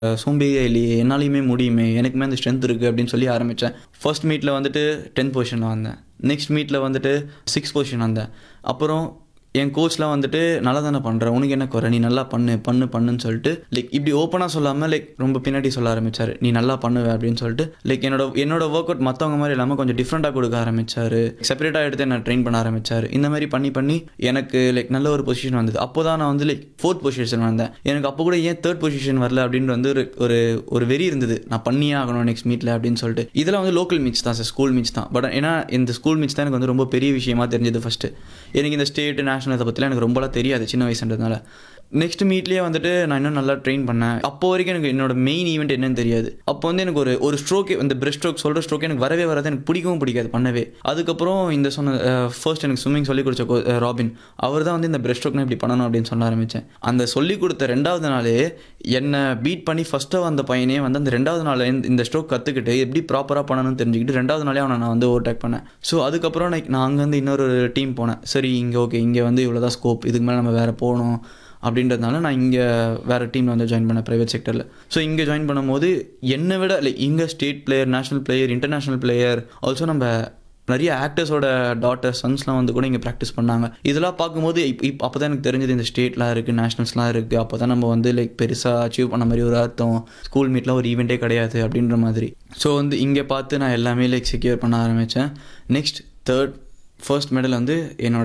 சோம்பேறியே இல்லையே என்னாலையுமே முடியுமே எனக்குமே அந்த ஸ்ட்ரென்த் இருக்குது அப்படின்னு சொல்லி ஆரம்பித்தேன் ஃபர்ஸ்ட் மீட்டில் வந்துட்டு டென்த் பொசிஷனில் வந்தேன் நெக்ஸ்ட் மீட்டில் வந்துட்டு சிக்ஸ் பொசிஷன் வந்தேன் அப்புறம் என் கோச்லாம் வந்துட்டு நல்லா தானே பண்ணுற உனக்கு என்ன குறை நீ நல்லா பண்ணு பண்ணு பண்ணுன்னு சொல்லிட்டு லைக் இப்படி ஓப்பனாக சொல்லாமல் லைக் ரொம்ப பின்னாடி சொல்ல ஆரம்பிச்சார் நீ நல்லா பண்ணுவ அப்படின்னு சொல்லிட்டு லைக் என்னோட என்னோட ஒர்க் அவுட் மற்றவங்க மாதிரி இல்லாமல் கொஞ்சம் டிஃப்ரெண்ட்டாக கொடுக்க ஆரம்பிச்சார் செப்பரேட்டாக எடுத்து என்ன ட்ரெயின் பண்ண ஆரம்பிச்சார் இந்த மாதிரி பண்ணி பண்ணி எனக்கு லைக் நல்ல ஒரு பொசிஷன் வந்தது அப்போ தான் நான் வந்து லைக் ஃபோர்த் பொசிஷன் வந்தேன் எனக்கு அப்போ கூட ஏன் தேர்ட் பொசிஷன் வரல அப்படின்னு வந்து ஒரு ஒரு ஒரு வெறி இருந்தது நான் பண்ணியே ஆகணும் நெக்ஸ்ட் மீட்டில் அப்படின்னு சொல்லிட்டு இதெல்லாம் வந்து லோக்கல் மீட்ஸ் தான் சார் ஸ்கூல் மீட்ஸ் தான் பட் ஏன்னா இந்த ஸ்கூல் மீட்ஸ் தான் எனக்கு வந்து ரொம்ப பெரிய விஷயமா தெரிஞ்சது ஃபஸ்ட்டு எனக்கு இந்த ஸ்டேட் நேஷனல் இதை பற்றிலாம் எனக்கு ரொம்பலாம் தெரியாது சின்ன வயசுன்றதுனால நெக்ஸ்ட் மீட்லேயே வந்துட்டு நான் இன்னும் நல்லா ட்ரெயின் பண்ணேன் அப்போ வரைக்கும் எனக்கு என்னோட மெயின் ஈவெண்ட் என்னன்னு தெரியாது அப்போ வந்து எனக்கு ஒரு ஒரு ஸ்ட்ரோக் இந்த பிரெஸ்ட் ஸ்ட்ரோக் சொல்கிற ஸ்ட்ரோக் எனக்கு வரவே வராது எனக்கு பிடிக்கவும் பிடிக்காது பண்ணவே அதுக்கப்புறம் இந்த சொன்ன ஃபர்ஸ்ட் எனக்கு ஸ்விம்மிங் சொல்லி கொடுத்த co- அஹ் ராபின் அவர் தான் வந்து இந்த பிரெஸ்ட் ஸ்ட்ரோக்னா இப்படி பண்ணணும் அப்படின்னு சொல்ல ஆரம்பித்தேன் அந்த சொல்லி கொடுத்த ரெண்டாவது நாளே என்னை பீட் பண்ணி ஃபஸ்ட்டாக வந்த பையனே வந்து அந்த ரெண்டாவது நாள் இந்த- இந்த ஸ்ட்ரோக் கற்றுக்கிட்டு எப்படி ப்ராப்பராக பண்ணணும்னு தெரிஞ்சுக்கிட்டு ரெண்டாவது நாளே அவனை நான் வந்து ஓவர்டேக் பண்ணேன் ஸோ அதுக்கப்புறம் நான் நான் அங்கேருந்து இன்னொரு டீம் போனேன் சரி இங்கே ஓகே இங்கே வந்து இவ்வளோ தான் ஸ்கோப் இதுக்கு மேலே நம்ம வேறு போகணும் அப்படின்றதுனால நான் இங்கே வேறு டீமில் வந்து ஜாயின் பண்ணேன் ப்ரைவேட் செக்டரில் ஸோ இங்கே ஜாயின் பண்ணும்போது என்னை விட லைக் இங்கே state player national player international player also நம்ம நிறைய ஆக்டர்ஸோட டாட்டர் சன்ஸ்லாம் வந்து கூட இங்கே ப்ராக்டிஸ் பண்ணாங்க இதெல்லாம் பார்க்கும்போது இப்போ இப்போ அப்போ தான் எனக்கு தெரிஞ்சது இந்த ஸ்டேட்லாம் இருக்குது நேஷனல்ஸ்லாம் இருக்குது அப்போ தான் நம்ம வந்து லைக் பெருசாக அச்சீவ் பண்ண மாதிரி ஒரு அர்த்தம் ஸ்கூல் மீட்லாம் ஒரு ஈவெண்ட்டே கிடையாது அப்படின்ற மாதிரி ஸோ வந்து இங்கே பார்த்து நான் எல்லாமே லைக் செக்யூர் பண்ண ஆரம்பித்தேன் நெக்ஸ்ட் தேர்ட் ஃபர்ஸ்ட் மெடல் வந்து என்னோட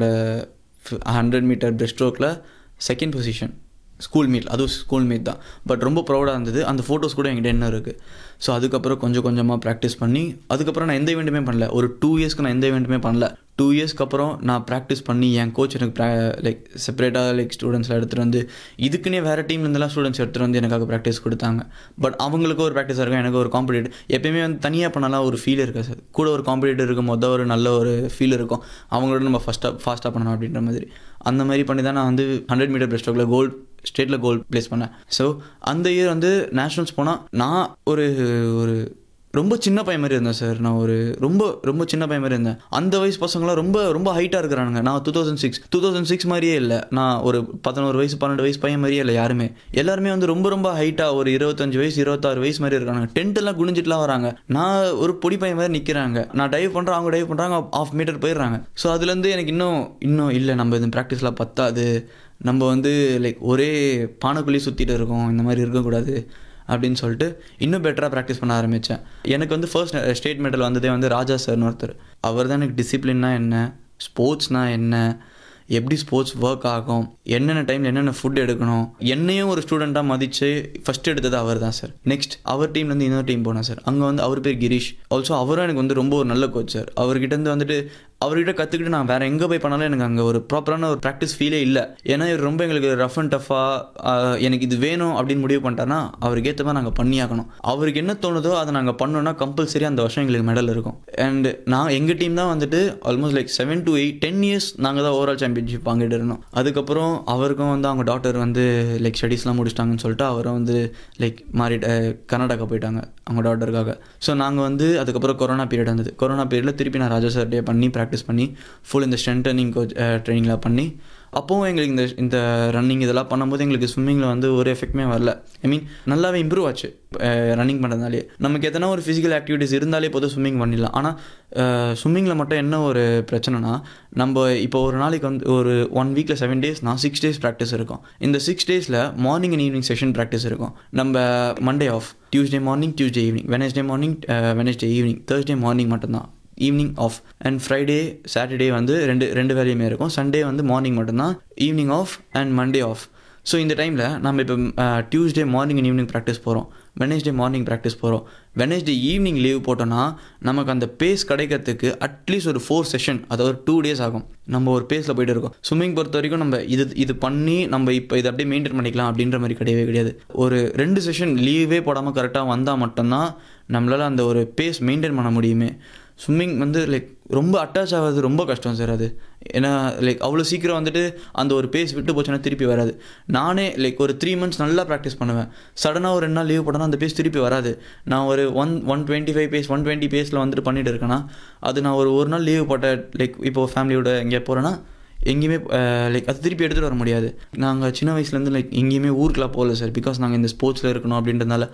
ஹண்ட்ரட் மீட்டர் பிரெஸ்ட் ஸ்ட்ரோக்கில் செகண்ட் பொசிஷன் ஸ்கூல் மீட் அதுவும் ஸ்கூல் மீட் தான் பட் ரொம்ப ப்ரௌடாக இருந்தது அந்த ஃபோட்டோஸ் கூட என்கிட்ட என்ன இருக்குது ஸோ அதுக்கப்புறம் கொஞ்சம் கொஞ்சமாக ப்ராக்டிஸ் பண்ணி அதுக்கப்புறம் நான் எந்த ஈவெண்ட்டுமே பண்ணல ஒரு டூ இயர்ஸ்க்கு நான் எந்த ஈவெண்ட்டுமே பண்ணல டூ இயர்ஸ்க்கு அப்புறம் நான் ப்ராக்டிஸ் பண்ணி என் கோச் எனக்கு லைக் செப்பரேட்டாக லைக் ஸ்டூடெண்ட்ஸ்லாம் எடுத்துகிட்டு வந்து இதுக்குன்னே வேறு டீம்லேருந்துலாம் ஸ்டூடெண்ட்ஸ் எடுத்துகிட்டு வந்து எனக்காக ப்ராக்டிஸ் கொடுத்தாங்க பட் அவங்களுக்கு ஒரு ப்ராக்டிஸாக இருக்கும் எனக்கு ஒரு காம்படிட் எப்பயுமே வந்து தனியாக பண்ணலாம் ஒரு ஃபீல் இருக்கா சார் கூட ஒரு காம்படிட்டர் இருக்கும் போது ஒரு நல்ல ஒரு ஃபீல் இருக்கும் அவங்களோட நம்ம ஃபஸ்ட்டாக ஃபாஸ்ட்டாக பண்ணணும் அப்படின்ற மாதிரி அந்த மாதிரி பண்ணி தான் நான் வந்து ஹண்ட்ரட் மீட்டர் பிரஸ்ட் ஸ்ட்ரோக்கில் கோல்டு ஸ்டேட்டில் கோல்டு ப்ளேஸ் பண்ணேன் ஸோ அந்த இயர் வந்து நேஷ்னல்ஸ் போனால் நான் ஒரு ஒரு ரொம்ப சின்ன பையன் மாதிரி இருந்தேன் சார் நான் ஒரு ரொம்ப ரொம்ப சின்ன பையன் மாதிரி இருந்தேன் அந்த வயசு பசங்களாம் ரொம்ப ரொம்ப ஹைட்டாக இருக்கிறானுங்க நான் two thousand six two thousand six மாதிரியே இல்லை நான் ஒரு பதினோரு வயசு பன்னெண்டு வயசு பையன் மாதிரியே இல்லை யாருமே எல்லாருமே வந்து ரொம்ப ரொம்ப ஹைட்டாக ஒரு இருபத்தஞ்சு வயசு இருபத்தாறு வயசு மாதிரி இருக்காங்க டென்ட் எல்லாம் குனிஞ்சிட்டுலாம் வராங்க நான் ஒரு பொடி பையன் மாதிரி நிற்கிறாங்க நான் டைவ் பண்ணுறேன் அவங்க டைவ் பண்ணுறாங்க ஆஃப் மீட்டர் போயிடுறாங்க ஸோ அதுலேருந்து எனக்கு இன்னும் இன்னும் இல்லை நம்ம இது ப்ராக்டிஸ்லாம் பத்தாது நம்ம வந்து லைக் ஒரே பானைக்குள்ளேயே சுற்றிட்டு இருக்கோம் இந்த மாதிரி இருக்கக்கூடாது அப்படின்னு சொல்லிட்டு இன்னும் பெட்டராக ப்ராக்டிஸ் பண்ண ஆரம்பித்தேன் எனக்கு வந்து ஃபர்ஸ்ட் ஸ்டேட் மெடல் வந்ததே வந்து ராஜா சார்னு ஒருத்தர் அவர் தான் எனக்கு டிசிப்ளின்னா என்ன ஸ்போர்ட்ஸ்னா என்ன எப்படி ஸ்போர்ட்ஸ் ஒர்க் ஆகும் என்னென்ன டைமில் என்னென்ன ஃபுட் எடுக்கணும் என்னையும் ஒரு ஸ்டூடெண்ட்டாக மதித்து ஃபஸ்ட் எடுத்தது அவர் தான் சார் நெக்ஸ்ட் அவர் டீம்லேருந்து இன்னொரு டீம் போனேன் சார் அங்கே வந்து அவர் பேர் கிரீஷ் ஆல்சோ அவரும் எனக்கு வந்து ரொம்ப ஒரு நல்ல கோச் சார் அவர்கிட்ட வந்துட்டு அவர்கிட்ட கற்றுக்கிட்டு நான் வேறு எங்கே போய் பண்ணாலும் எனக்கு அங்கே ஒரு ப்ராப்பரான ஒரு ப்ராக்டிஸ் ஃபீலே இல்லை ஏன்னா இவர் ரொம்ப எங்களுக்கு ரஃப் அண்ட் டஃபாக எனக்கு இது வேணும் அப்படின்னு முடிவு பண்ணிட்டாருன்னா அவருக்கு ஏற்ற மாதிரி நாங்கள் பண்ணியாகணும் அவருக்கு என்ன தோணுதோ அதை நாங்கள் பண்ணோன்னா கம்பல்சரி அந்த வருஷம் எங்களுக்கு மெடல் இருக்கும் அண்ட் நான் எங்கள் டீம் தான் வந்துட்டு almost like seven to eight ten years நாங்கள் தான் ஓவரால் சாம்பியன்ஷிப் வாங்கிட்டு இருந்தோம் அதுக்கப்புறம் அவருக்கும் வந்து அவங்க டாக்டர் வந்து லைக் ஸ்டடீஸ்லாம் முடிச்சிட்டாங்கன்னு சொல்லிட்டு அவரும் வந்து லைக் மாறிட்டு கர்நாடகா போயிட்டாங்க அவங்க டாக்டருக்காக ஸோ நாங்கள் வந்து அதுக்கப்புறம் கொரோனா பீரியட் வந்தது கொரோனா பீரியடில் திருப்பி நான் ராஜா சார்டே பண்ணி ப்ராக்டிஸ் பண்ணி ஃபுல் இந்த ஸ்ட்ரென்தனிங் கோச் ட்ரைனிங்லாம் பண்ணி அப்போவும் எங்களுக்கு இந்த இந்த ரன்னிங் இதெல்லாம் பண்ணும்போது எங்களுக்கு ஸ்விம்மிங்கில் வந்து ஒரு எஃபெக்ட்டுமே வரல ஐ மீன் நல்லாவே இம்ப்ரூவ் ஆச்சு ரன்னிங் பண்ணுறதுனாலே நமக்கு எத்தனை ஒரு ஃபிசிக்கல் ஆக்டிவிட்டிஸ் இருந்தாலே போதும் ஸ்விம்மிங் பண்ணிடலாம் ஆனால் ஸ்விம்மிங்கில் மட்டும் என்ன ஒரு பிரச்சனைனா நம்ம இப்போ ஒரு நாளைக்கு வந்து ஒரு ஒன் வீக்கில் செவன் டேஸ் நான் சிக்ஸ் டேஸ் ப்ராக்டிஸ் இருக்கும் இந்த சிக்ஸ் டேஸில் morning and evening session practice இருக்கும் நம்ம Monday off Tuesday morning Tuesday evening Wednesday morning Wednesday evening Thursday morning மட்டும்தான் evening off and Friday Saturday வந்து ரெண்டு ரெண்டு வேலையுமே இருக்கும் சண்டே வந்து மார்னிங் மட்டும்தான் evening off and Monday off so இந்த டைமில் நம்ம இப்போ Tuesday morning and evening practice போகிறோம் வெனஸ்டே மார்னிங் ப்ராக்டிஸ் போகிறோம் வெனஸ்டே ஈவினிங் லீவ் போட்டோன்னா நமக்கு அந்த பேஸ் கிடைக்கிறதுக்கு அட்லீஸ்ட் ஒரு ஃபோர் செஷன் அதாவது ஒரு டூ டேஸ் ஆகும் நம்ம ஒரு பேஸில் போயிட்டு இருக்கோம் ஸ்விம்மிங் பொறுத்த வரைக்கும் நம்ம இது இது பண்ணி நம்ம இப்போ இதை அப்படியே மெயின்டைன் பண்ணிக்கலாம் அப்படின்ற மாதிரி கிடையவே கிடையாது ஒரு ரெண்டு செஷன் லீவே போடாமல் கரெக்டாக வந்தால் மட்டும்தான் நம்மளால் அந்த ஒரு பேஸ் மெயின்டைன் பண்ண முடியுமே ஸ்விம்மிங் வந்து லைக் ரொம்ப அட்டாச் ஆகிறது ரொம்ப கஷ்டம் சார் அது ஏன்னா லைக் அவ்வளோ சீக்கிரம் வந்துட்டு அந்த ஒரு பேஸ் விட்டு போச்சுன்னா திருப்பி வராது நானே லைக் ஒரு த்ரீ மந்த்ஸ் நல்லா ப்ராக்டிஸ் பண்ணுவேன் சடனாக ஒரு ரெண்டு நாள் லீவ் போட்டோன்னா அந்த பேஸ் திருப்பி வராது நான் ஒரு one one twenty five base one twenty பேஸில் வந்துட்டு பண்ணிட்டு இருக்கேன்னா அது நான் ஒரு ஒரு நாள் லீவ் போட்ட லைக் இப்போ ஃபேமிலியோட எங்கேயா போகிறேன்னா எங்கேயுமே லைக் அது திருப்பி எடுத்துகிட்டு வர முடியாது நாங்கள் சின்ன வயசுலேருந்து லைக் எங்கேயுமே ஊருக்குலாம் போகல சார் பிகாஸ் நாங்கள் இந்த ஸ்போர்ட்ஸில் இருக்கணும் அப்படின்றதுனால